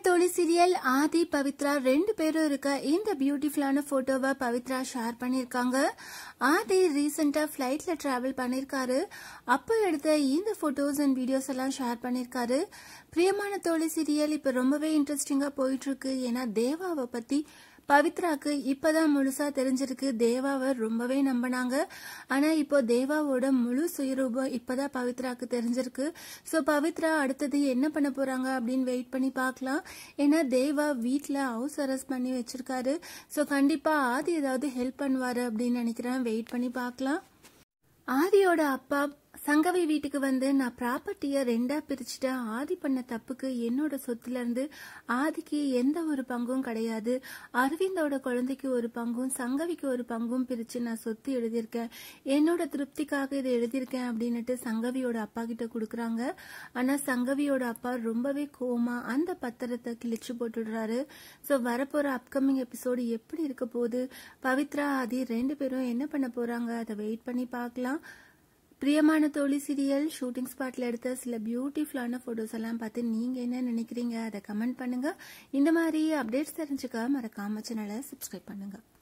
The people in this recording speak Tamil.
தோழி சீரியல் ஆதி பவித்ரா ரெண்டு பேரும் இருக்க இந்த பியூட்டிஃபுல்லான போட்டோவை பவித்ரா ஷேர் பண்ணியிருக்காங்க ஆதி ரீசெண்டா ஃபிளைட்ல டிராவல் பண்ணியிருக்காரு அப்போ எடுத்த இந்த போட்டோஸ் அண்ட் வீடியோஸ் எல்லாம் ஷேர் பண்ணியிருக்காரு பிரியமான தோழி சீரியல் இப்போ ரொம்பவே இன்ட்ரெஸ்டிங்கா போயிட்டு இருக்கு ஏன்னா தேவாவை பத்தி பவித்ராக்கு இப்பதான் முழுசா தெரிஞ்சிருக்கு தேவாவை ரொம்பவே நம்பினாங்க ஆனா இப்போ தேவாவோட முழு சுயரூபம் இப்பதான் பவித்ராக்கு தெரிஞ்சிருக்கு ஸோ பவித்ரா அடுத்தது என்ன பண்ண போறாங்க அப்படின்னு வெயிட் பண்ணி பார்க்கலாம் ஏன்னா தேவா வீட்டில் ஹவுஸ் அரெஸ்ட் பண்ணி வச்சிருக்காரு ஸோ கண்டிப்பா ஆதி ஏதாவது ஹெல்ப் பண்ணுவாரு அப்படின்னு நினைக்கிறேன் வெயிட் பண்ணி பார்க்கலாம் ஆதியோட அப்பா சங்கவி வீட்டுக்கு வந்து நான் ப்ராப்பர்ட்டியை ரெண்டா பிரிச்சுட்டேன் ஆதி பண்ண தப்புக்கு என்னோட சொத்துல இருந்து ஆதிக்கு எந்த ஒரு பங்கும் கிடையாது அரவிந்தோட குழந்தைக்கு ஒரு பங்கும் சங்கவிக்கு ஒரு பங்கும் பிரிச்சு நான் சொத்து எழுதியிருக்கேன் என்னோட திருப்திக்காக இதை எழுதியிருக்கேன் அப்படின்னுட்டு சங்கவியோட அப்பா கிட்ட கொடுக்குறாங்க ஆனா சங்கவியோட அப்பா ரொம்பவே கோமா அந்த பத்திரத்தை கிழிச்சு போட்டுடுறாரு ஸோ வரப்போற அப்கமிங் எபிசோடு எப்படி இருக்க போகுது பவித்ரா ஆதி ரெண்டு பேரும் என்ன பண்ண போறாங்க அதை வெயிட் பண்ணி பார்க்கலாம் பிரியமான தோழி சீரியல் ஷூட்டிங் ஸ்பாட்ல எடுத்த சில பியூட்டிஃபுல்லான போட்டோஸ் எல்லாம் பார்த்து நீங்க என்ன நினைக்கிறீங்க அதை கமெண்ட் பண்ணுங்க இந்த மாதிரி அப்டேட்ஸ் தெரிஞ்சுக்க மறக்காம சேனலை சப்ஸ்கிரைப் பண்ணுங்க